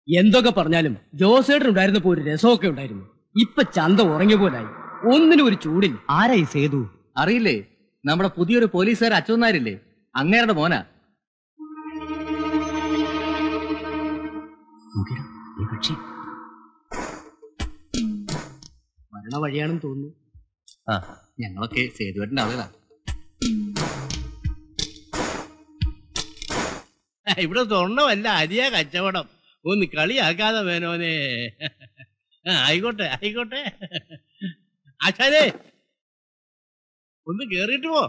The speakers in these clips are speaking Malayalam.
എന്തൊക്കെ പറഞ്ഞാലും ജോസേട്ടൻ ഉണ്ടായിരുന്നപ്പോ ഒരു രസമൊക്കെ ഉണ്ടായിരുന്നു ഇപ്പൊ ചന്ത ഉറങ്ങിയ പോലായി ഒന്നിനും ഒരു ചൂടില്ല ആരായി സേതു അറിയില്ലേ നമ്മുടെ പുതിയൊരു പോലീസുകാർ അച്ഛനാരില്ലേ അങ്ങേരുടെ മോനാ നോക്കിയെടാ, ഈ കക്ഷി മരണ വഴിയാണെന്ന് തോന്നുന്നു ആ ഞങ്ങളൊക്കെ സേതുവേട്ടന്റെ ആളുകളാ ഇവിടെ സ്വർണ്ണമല്ല അരിയ കച്ചവടം ഒന്ന് കളിയാക്കാതെ വേനോനെ ആ, ആയിക്കോട്ടെ ആയിക്കോട്ടെ ആശാലേ ഒന്ന് കേറിയിട്ട് പോ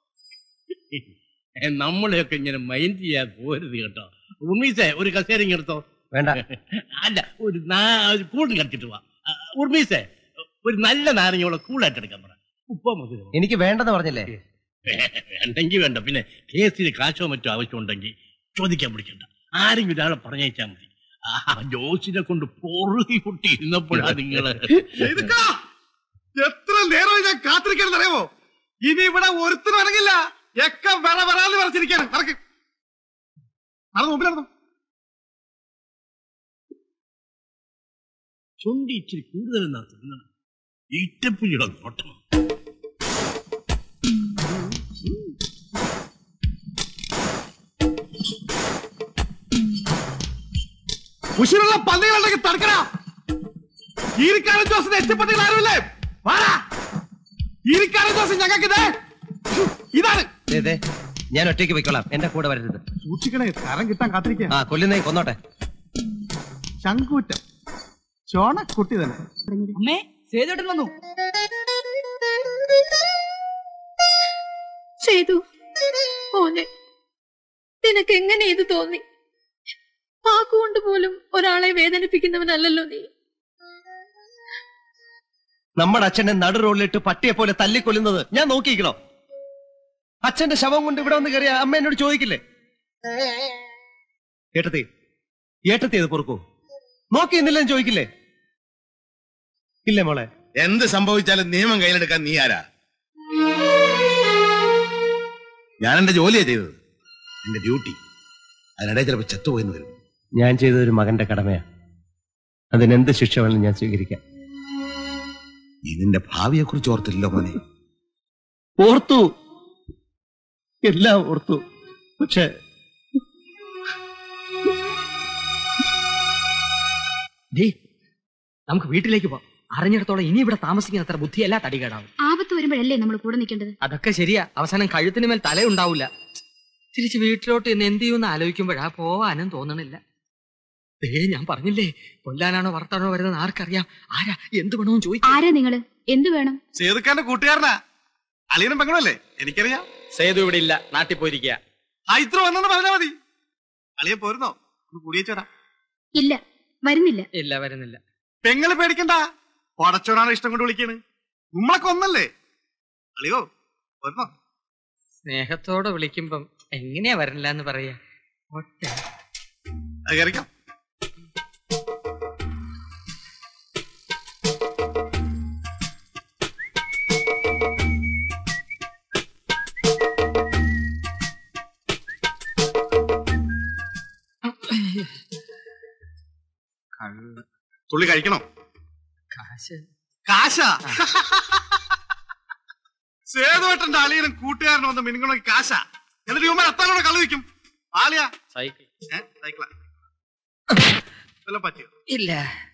ഏ, നമ്മളെയൊക്കെ ഇങ്ങനെ മൈൻഡ് ചെയ്യാൻ പോരുത് കേട്ടോ ഉർമീസേ ഒരു കസേരങ്ങ് എടുത്തോ വേണ്ട അല്ല ഒരു നാ- ഒരു കൂടുതൽ കടിച്ചിട്ട് വാ ആ, ഉർമീസേ ഒരു നല്ല നാരങ്ങയോടെ കൂളായിട്ട് എടുക്കാൻ പറ ഉപ്പ മധുരം എനിക്ക് വേണ്ടെന്ന് പറഞ്ഞില്ലേ വേണ്ടെങ്കിൽ വേണ്ട പിന്നെ കേസിന് കാശോ മറ്റോ ആവശ്യമുണ്ടെങ്കിൽ ചോദിക്കാൻ പിടിക്കണ്ട ആരെങ്കിലും ഒരാളെ പറഞ്ഞയച്ചാൽ മതി ആ ജോസിനെ കൊണ്ട് പൊറുതി കുട്ടി ഇരുന്നപ്പോഴാ നിങ്ങള് ഇതുക്കാ, എത്ര നേരം ഞാൻ കാത്തിരിക്കണം അറിയാമോ ഇനി ഇവിടെ ഒരുത്തനും ഇറങ്ങില്ല ഒക്കെ വര വരാന്ന് പറഞ്ഞിരിക്കാണ് നടക്ക് നടന്നു മുമ്പിൽ നടന്നു ചുണ്ടി ഇച്ചിരി കൂടുതൽ നടത്തുന്നത് ഈറ്റപ്പുലിയുടെ നോട്ടം ഉശിരുള്ള പന്നികളുണ്ടെങ്കിൽ തടുക്കണ ഈരിക്കാരൻ ജോസിന് എത്തിപ്പെട്ടതിൽ ആരുമില്ലേ വാടാ ഈരിക്കാരൻ ജോസ് ഞങ്ങൾക്ക് ഇതേ ഇതാണ് ദേ, ദേ, ഞാൻ ഒറ്റയ്ക്ക് പോയിക്കോളാം എന്റെ കൂടെ വരരുത് സൂക്ഷിക്കണേ കരം കിട്ടാൻ കാത്തിരിക്കുക ആ കൊല്ലുന്നേ കൊന്നോട്ടെ ശങ്കൂറ്റം ചോണക്കുട്ടി തന്നെ അമ്മേ സേതോട്ടൻ വന്നു സേതു ഓനെ നിനക്ക് എങ്ങനെ ഇത് തോന്നി വാക്കുകൊണ്ട് പോലും ഒരാളെ വേദനിപ്പിക്കുന്നവനല്ലല്ലോ നീ നമ്മുടെ അച്ഛനെ നടു റോഡിലിട്ട് പട്ടിയെ പോലെ തല്ലിക്കൊല്ലുന്നത് ഞാൻ നോക്കിയിരിക്കണോ അച്ഛന്റെ ശവം കൊണ്ട് ഇവിടെ വന്ന് കയറിയ അമ്മ എന്നോട് ചോദിക്കില്ലേ ഏട്ടത്തി ഏട്ടത്തി അത് പൊറുക്കൂ നോക്കി എന്നില്ലെന്ന് ചോദിക്കില്ലേ ഇല്ലേ മോളെ എന്ത് സംഭവിച്ചാലും നിയമം കയ്യിലെടുക്കാൻ നീ ആരാ ഞാൻ എന്റെ ജോലിയാ ചെയ്തത് എന്റെ ഡ്യൂട്ടി അതിനിടെ ചിലപ്പോ ചത്തുപോയെന്ന് വരും ഞാൻ ചെയ്ത ഒരു മകന്റെ കടമയാ അതിനെന്ത് ശിക്ഷ വേണം ഞാൻ സ്വീകരിക്കാം നീ നിന്റെ ഭാവിയെ കുറിച്ച് ഓർത്തില്ലല്ലോ മോനെ ഓർത്തു എല്ലാം ഓർത്തു പക്ഷെ ഡേ നമുക്ക് വീട്ടിലേക്ക് പോവാം അറിഞ്ഞിടത്തോളം ഇനി ഇവിടെ താമസിക്കുന്ന അത്ര ബുദ്ധിയല്ല തടികേടാവും ആപത്ത് വരുമ്പോഴല്ലേ നമ്മൾ കൂടെ നിൽക്കേണ്ടത് അതൊക്കെ ശരിയാ അവസാനം കഴുത്തിന് മേൽ തലയുണ്ടാവില്ല തിരിച്ച് വീട്ടിലോട്ട് ഇന്ന് എന്ത് ചെയ്യുമെന്ന് ആലോചിക്കുമ്പോഴാ പോവാനും തോന്നണില്ല ദേ ഞാൻ പറഞ്ഞില്ലേ കൊല്ലാനാണോ വർത്താനോ വരുന്നത് ആർക്കറിയാം ആരാ എന്ത് വേണമെന്ന് ചോദിക്കും ആരാ നിങ്ങള് എന്തു വേണം സേതുക്കാരന്റെ കൂട്ടുകാരനാ അളിയനും പെങ്ങളല്ലേ എനിക്കറിയാം സേതു ഇവിടെ ഇല്ല നാട്ടിൽ പോയിരിക്കുക ആ ഇത്ര വന്നെന്ന് പറഞ്ഞാ മതി അളിയെ പോരുന്നോ ഒന്ന് കൂടിയേച്ചോടാ ഇല്ല വരുന്നില്ല ഇല്ല വരുന്നില്ല പെങ്ങള് പേടിക്കണ്ട പടച്ചോടാണ് ഇഷ്ടം കൊണ്ട് വിളിക്കണ് നമ്മളൊക്കെ ഒന്നല്ലേ അളിയോ വരുന്നോ സ്നേഹത്തോടെ വിളിക്കുമ്പം എങ്ങനെയാ വരണില്ല എന്ന് പറയാ ഒറ്റ അത് കയറിക്കാം കള്ള് തുള്ളി കഴിക്കണോ കാശ് കാശാ സേതുവേട്ടന്റെ അളിയനും കൂട്ടുകാരനും വന്ന് മിനുങ്ങണമെങ്കിൽ കാശാ എന്നിട്ട് ഇവന്മാർ അത്താനോടെ കളി വെക്കും ആളിയാ സൈക്കിൾ ഏ സൈക്കിളാ വല്ലതും പറ്റിയോ ഇല്ല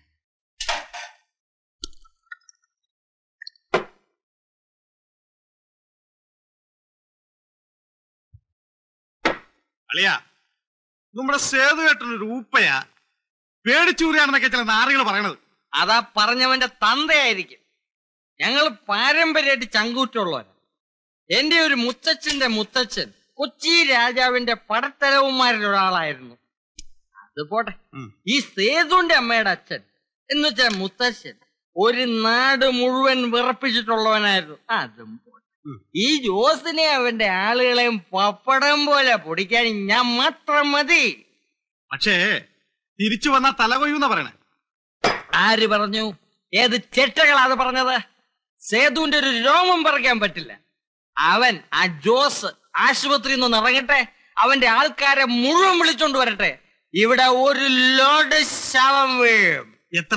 അളിയാ നമ്മുടെ സേതുവേട്ടനൊരു ഊപ്പയാ പേടിച്ചൂറിയാണെന്നൊക്കെ ചില നാറികൾ പറയണത് അതാ പറഞ്ഞവന്റെ തന്തയായിരിക്കും ഞങ്ങൾ പാരമ്പര്യമായിട്ട് ചങ്കൂറ്റുള്ളവരാ എന്റെ ഒരു മുത്തച്ഛന്റെ മുത്തച്ഛൻ കൊച്ചി രാജാവിന്റെ പടത്തലവന്മാരിൽ ഒരാളായിരുന്നു അത് പോട്ടെ ഉം. ഈ സേതുന്റെ അമ്മയുടെ അച്ഛൻ എന്ന് വെച്ചാൽ മുത്തച്ഛൻ ഒരു നാട് മുഴുവൻ വിറപ്പിച്ചിട്ടുള്ളവനായിരുന്നു അതും പോട്ടെ ഉം. ഈ ജോസിനെ അവന്റെ ആളുകളെയും പപ്പടം പോലെ പൊടിക്കാൻ ഞാൻ മാത്രം മതി പക്ഷേ തിരിച്ചു വന്ന തല കൊയ്യൂന്നാ പറയണേ ആര് പറഞ്ഞു ഏത് ചെറ്റകളാ അത് പറഞ്ഞത് സേതുവിന്റെ ഒരു രോമം പറിക്കാൻ പറ്റില്ല അവൻ ആ ജോസ് ആശുപത്രിയിൽ നിന്ന് ഇറങ്ങട്ടെ അവന്റെ ആൾക്കാരെ മുഴുവൻ വിളിച്ചോണ്ട് വരട്ടെ ഇവിടെ ഒരു ലോഡ് ശവം വീഴും എത്ര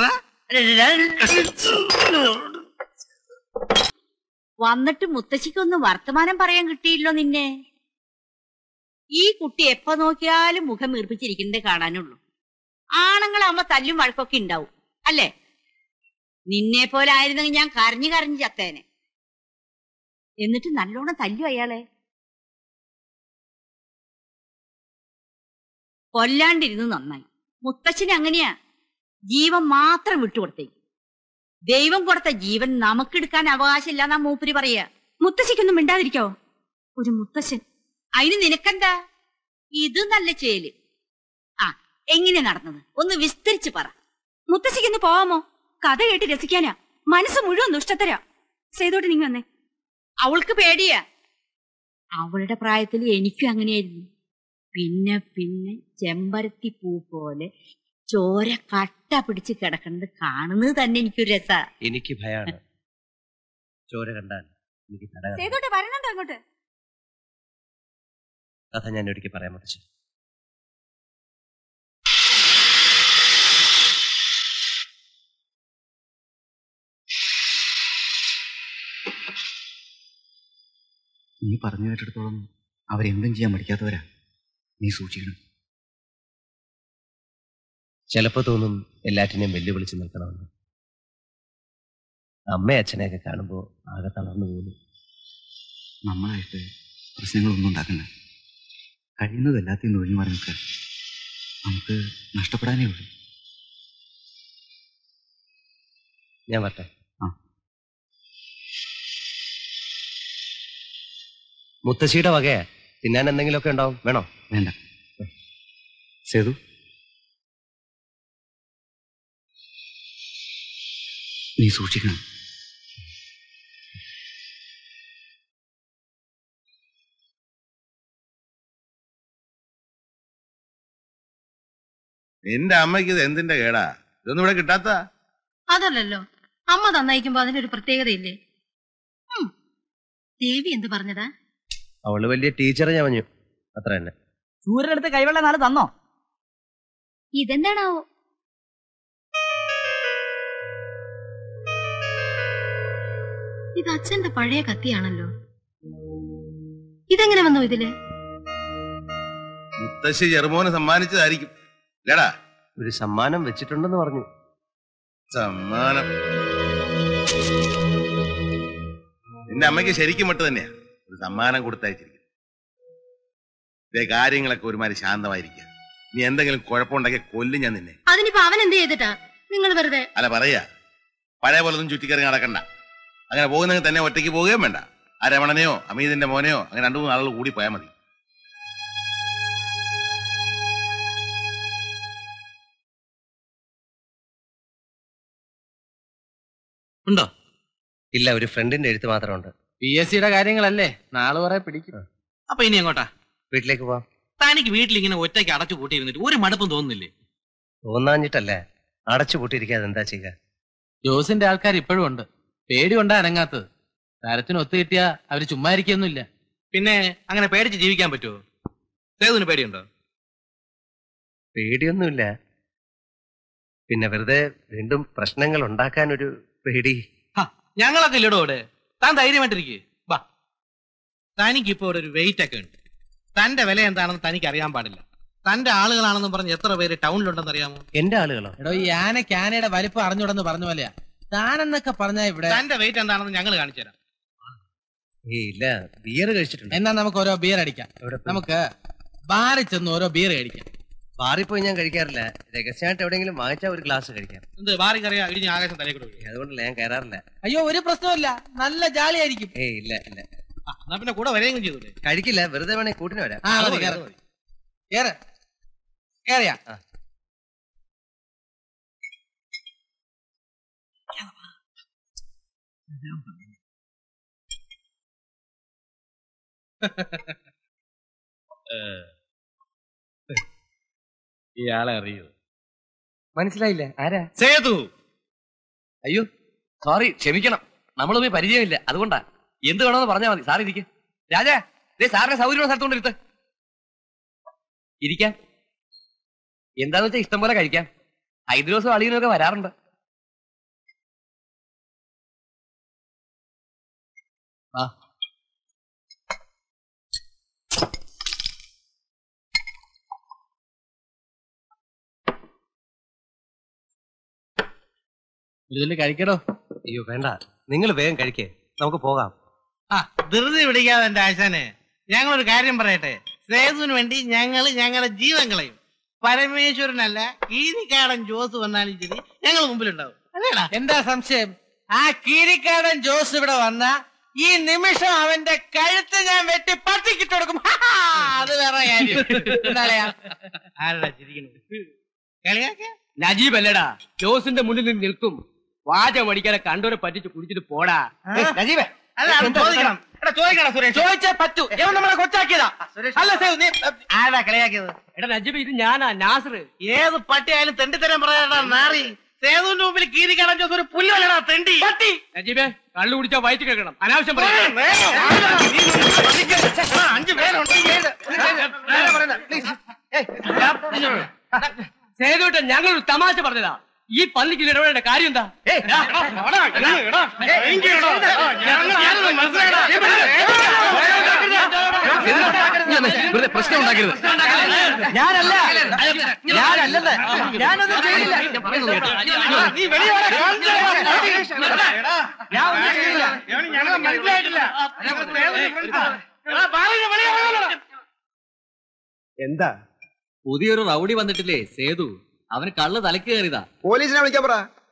വന്നിട്ട് മുത്തശ്ശിക്കൊന്ന് വർത്തമാനം പറയാൻ കിട്ടിയില്ലോ നിന്നെ ഈ കുട്ടി എപ്പോ നോക്കിയാലും മുഖം വീർപ്പിച്ചിരിക്കുന്നതേ കാണാനുള്ളൂ ആണുങ്ങളാവുമ്പോ തല്ലും വഴക്കൊക്കെ ഉണ്ടാവും അല്ലേ നിന്നെ പോലെ ആയിരുന്നെങ്കിൽ ഞാൻ കരഞ്ഞു കരഞ്ഞു ചത്തേനെ എന്നിട്ട് നല്ലോണം തല്ലു അയാളെ കൊല്ലാണ്ടിരുന്ന് നന്നായി മുത്തച്ഛന് അങ്ങനെയാ ജീവൻ മാത്രം വിട്ടുകൊടുത്തേ ദൈവം കൊടുത്ത ജീവൻ നമുക്കെടുക്കാൻ അവകാശമില്ലെന്നാ മൂപ്പര് പറയാ മുത്തശ്ശിക്കൊന്നും മിണ്ടാതിരിക്കാവോ ഒരു മുത്തശ്ശൻ അതിന് നിനക്കെന്താ ഇത് നല്ല ചേല് ആ എങ്ങനെ നടന്നത് ഒന്ന് വിസ്തരിച്ച് പറ മുത്തശ്ശിക്കൊന്ന് പോവാമോ കഥ കേട്ട് രസിക്കാനാ മനസ്സ് മുഴുവൻ ദുഷ്ടത്തരാ സേതോട്ട് നീങ്ങി വന്നേ അവൾക്ക് പേടിയാ അവളുടെ പ്രായത്തിൽ എനിക്കും അങ്ങനെയായിരുന്നു പിന്നെ പിന്നെ ചെമ്പരത്തി പൂ പോലെ ചോര കട്ട പിടിച്ച് കിടക്കുന്നത് കാണുന്നത് തന്നെ എനിക്കൊരു രസാ എനിക്ക് ഭയാണ് ചോര കണ്ടാൽ എനിക്ക് തട സേതോട്ട് വരണുണ്ടോ അങ്ങോട്ട് കഥ ഞാൻ ഒരിക്കൽ പറയാൻ മുത്തശ്ശി നീ പറഞ്ഞു കേട്ടിടത്തോളം അവരെന്തും ചെയ്യാൻ പഠിക്കാത്തവരാ നീ സൂക്ഷിക്കണം ചിലപ്പോ തോന്നും എല്ലാറ്റിനെയും വെല്ലുവിളിച്ച് നിൽക്കണമെന്ന് അമ്മയും അച്ഛനെയൊക്കെ കാണുമ്പോൾ ആകെ തളർന്നു പോകുന്നു നമ്മളായിട്ട് പ്രശ്നങ്ങളൊന്നും ഉണ്ടാക്കണ്ട കഴിയുന്നത് എല്ലാത്തിൽ നിന്ന് ഒഴിഞ്ഞു മാറി നിൽക്കുക നമുക്ക് നഷ്ടപ്പെടാനേ ഉള്ളൂ ഞാൻ വരട്ടെ ആ. മുത്തശ്ശിയുടെ വകയാ തിന്നാൻ എന്തെങ്കിലുമൊക്കെ ഉണ്ടാവും വേണോ വേണ്ട സേതു നീ സൂക്ഷിക്കണം നിന്റെ അമ്മയ്ക്ക് ഇത് എന്തിന്റെ കേടാ ഇതൊന്നും ഇവിടെ കിട്ടാത്ത അതല്ലല്ലോ അമ്മ തന്നയിക്കുമ്പോ അതിനൊരു പ്രത്യേകതയില്ലേ ഉം. ദേവി എന്ത് പറഞ്ഞതാ അവള് വലിയ ടീച്ചറെ ഞാൻ പറഞ്ഞു അത്ര തന്നെ സൂര്യനടുത്ത് കൈവെള്ള നാളെ തന്നോ ഇതെന്താണാവോ ഇത് അച്ഛന്റെ പഴയ കത്തിയാണല്ലോ ഇതെങ്ങനെ വന്നു ഇതില് മുത്തശ്ശി ചെറുമോന് സമ്മാനിച്ചതായിരിക്കും ഇല്ലടാ ഒരു സമ്മാനം വെച്ചിട്ടുണ്ടെന്ന് പറഞ്ഞു സമ്മാനം നിന്റെ അമ്മയ്ക്ക് ശരിക്കും മട്ട് തന്നെയാ ഒരു സമ്മാനം കൊടുത്തയച്ചിരിക്കും ഇതേ കാര്യങ്ങളൊക്കെ ഒരുമാതിരി ശാന്തമായിരിക്കുക നീ എന്തെങ്കിലും കുഴപ്പമുണ്ടാക്കിയ കൊല്ലും ഞാൻ നിന്നെ അതിനിപ്പോ അവൻ എന്ത് ചെയ്തിട്ടാ നിങ്ങൾ വെറുതെ അല്ല പറയാ പഴയ പോലൊന്നും ചുറ്റിക്കറങ്ങി നടക്കണ്ട അങ്ങനെ പോകുന്നെങ്കിൽ തന്നെ ഒറ്റയ്ക്ക് പോവുകയും വേണ്ട ആ രമണനെയോ അമീതിന്റെ മോനെയോ അങ്ങനെ രണ്ടു മൂന്ന് ആളുകൾ കൂടി പോയാൽ മതി ഉണ്ടോ ഇല്ല ഒരു ഫ്രണ്ടിന്റെ എഴുത്ത് മാത്രമുണ്ട് പി എസ് സിയുടെ കാര്യങ്ങളല്ലേ നാളെ കുറെ പിടിക്കും അപ്പൊ ഇനി എങ്ങോട്ടാ വീട്ടിലേക്ക് പോവാം തനിക്ക് വീട്ടിൽ ഇങ്ങനെ ഒറ്റയ്ക്ക് അടച്ചു കൂട്ടിയിരുന്നിട്ട് ഒരു മടുപ്പും തോന്നുന്നില്ലേ തോന്നാഞ്ഞിട്ടല്ലേ അടച്ചു പൂട്ടിയിരിക്കാതെ എന്താ ചെയ്യുക ജോസിന്റെ ആൾക്കാർ ഇപ്പോഴും ഉണ്ട് പേടി കൊണ്ടാ അനങ്ങാത്തത് തരത്തിന് ഒത്തു കിട്ടിയാ അവര് ചുമ്മാ ഇരിക്കൊന്നുമില്ല പിന്നെ അങ്ങനെ പേടിച്ച് ജീവിക്കാൻ പറ്റുമോ സേതുവിന് പേടിയുണ്ടോ പേടിയൊന്നുമില്ല പിന്നെ വെറുതെ വീണ്ടും പ്രശ്നങ്ങൾ ഉണ്ടാക്കാൻ ഒരു പേടി ഞങ്ങളൊക്കെ ഇല്ലടോ ഇവിടെ താൻ ധൈര്യമായിട്ടിരിക്കേ ബാ തനിക്ക് ഇപ്പൊ ഇവിടെ ഒരു വെയിറ്റ് ഒക്കെ ഉണ്ട് തന്റെ വില എന്താണെന്ന് തനിക്ക് അറിയാൻ പാടില്ല തന്റെ ആളുകളാണെന്ന് പറഞ്ഞ് എത്ര പേര് ടൗണിലുണ്ടെന്ന് അറിയാമോ എന്റെ ആളുകളോ എടോ ഈ ആനയ്ക്ക് ആനയുടെ വലിപ്പം അറിഞ്ഞൂടെന്ന് പറഞ്ഞ പോലെയാ താനെന്നൊക്കെ പറഞ്ഞാ ഇവിടെ തന്റെ വെയിറ്റ് എന്താണെന്ന് ഞങ്ങൾ കാണിച്ചു തരാം ഏയ് ഇല്ല ബിയർ കഴിച്ചിട്ടുണ്ട് എന്നാ നമുക്ക് ഓരോ ബിയർ അടിക്കാം എവിടെ പോയി? നമുക്ക് ബാറിൽ ചെന്ന് ഓരോ ബിയർ കഴിക്കാം ബാറിൽ പോയി ഞാൻ കഴിക്കാറില്ല രഹസ്യമായിട്ട് എവിടെയെങ്കിലും വാങ്ങിച്ചാൽ ഒരു ഗ്ലാസ് കഴിക്കാം എന്ത് ബാറി കറിയാ ഇടിഞ്ഞ ആകാശം തലേ കൂടെ വീഴും. അതുകൊണ്ടല്ല ഞാൻ കയറാറില്ല അയ്യോ ഒരു പ്രശ്നമില്ല നല്ല ജാളിയായിരിക്കും ഏയ് ഇല്ല ഇല്ല ആ, എന്നാ പിന്നെ കൂടെ വരെയും ചെയ്തൂടെ കഴിക്കില്ല വെറുതെ വേണേ കൂട്ടിന് വരാം ആ അത് മതി മതി, കേറ്. അത് മതി. കേറ് കേറിയാ ആ. ഇയാളെ അറിയൂ മനസ്സിലായില്ല ആരാ സേതു അയ്യോ സോറി ക്ഷമിക്കണം നമ്മളുമായി പരിചയമില്ല അതുകൊണ്ടാ എന്ത് വേണമെന്ന് പറഞ്ഞാൽ മതി സാർ ഇരിക്കെ രാജാ ദേ സാറിന്റെ സൗകര്യമുള്ള സ്ഥലത്തോണ്ട് ഇരുത്ത് ഇരിക്കാൻ എന്താന്ന് വെച്ചാൽ ഇഷ്ടം പോലെ കഴിക്കാം ഹൈദ്രോസും അളിയനും ഒക്കെ വരാറുണ്ട് ആ ഇതില് കഴിക്കടോ അയ്യോ വേണ്ട നിങ്ങൾ വേഗം കഴിക്കേ നമുക്ക് പോകാം ആ ധൃതി പിടിക്കാതെ എന്റെ ആശാനെ ഞങ്ങളൊരു കാര്യം പറയട്ടെ സേതുവിന് വേണ്ടി ഞങ്ങൾ ഞങ്ങളുടെ ജീവൻ കളയും പരമേശ്വരനല്ല കീരിക്കാടൻ ജോസ് വന്നാലും ശരി ഞങ്ങൾ മുമ്പിലുണ്ടാവും അല്ലേടാ എന്താ സംശയം ആ കീരിക്കാടൻ ജോസ് ഇവിടെ വന്ന ഈ നിമിഷം അവന്റെ കഴുത്ത് ഞാൻ വെട്ടി പട്ടിക്കിട്ട് കൊടുക്കും അത് വേറെ കാര്യം എന്താളയാ ആരടാ ചിരിക്കുന്നു കളിയാക്ക നജീബ് അല്ലടാ ജോസിന്റെ മുന്നിൽ നിന്ന് നിൽക്കും വാച മടിക്കാതെ കണ്ടോരെ പറ്റിച്ച് കുടിച്ചിട്ട് പോടാ നജീബേ അതാണ് ചോദിക്കണം എടാ ചോദിക്കണം സുരേഷ് ചോദിച്ചേ പറ്റൂ ഇവൻ നമ്മളെ കൊച്ചാക്കിയതാ അല്ല സേവ് നീ ആരാ കളിയാക്കിയത് എടാ നജീബ് ഇത് ഞാനാ നാസർ ഏത് പട്ടിയായാലും തെണ്ടിത്തരം പറയാടാ നാറി സേതുവിന്റെ മുമ്പിൽ കീരി കാണാൻ ചോദിച്ച ഒരു പുല്ലല്ലടാ തെണ്ടി പട്ടി നജീബേ കള്ളു കുടിച്ചാ വയറ്റ് കേൾക്കണം അനാവശ്യം പറയാം അഞ്ചു പേരുണ്ട് സേതുട്ട ഞങ്ങളൊരു തമാശ പറഞ്ഞതാ ഈ പന്നിക്ക് ഇടപെടേണ്ട കാര്യം എന്താ വെറുതെ പ്രശ്നം ഉണ്ടാക്കരുത് ഞാനല്ല ഞാനല്ലെന്ന് ഞാനൊന്നും ചെയ്യില്ല നീ വെളിയെ വാടാ, കാണിച്ചു തരാം. ഞാൻ ഒന്നും ചെയ്യില്ല ഞങ്ങളെ മനസ്സിലായിട്ടില്ല എടാ, ബാലനെ വെളിയെ ഇറങ്ങാനോടാ. എന്താ പുതിയൊരു റൗഡി വന്നിട്ടില്ലേ സേതു അവന് കള്ള് തലക്ക് കയറിയതാ പോലീസിനെ വിളിക്കാൻ പറ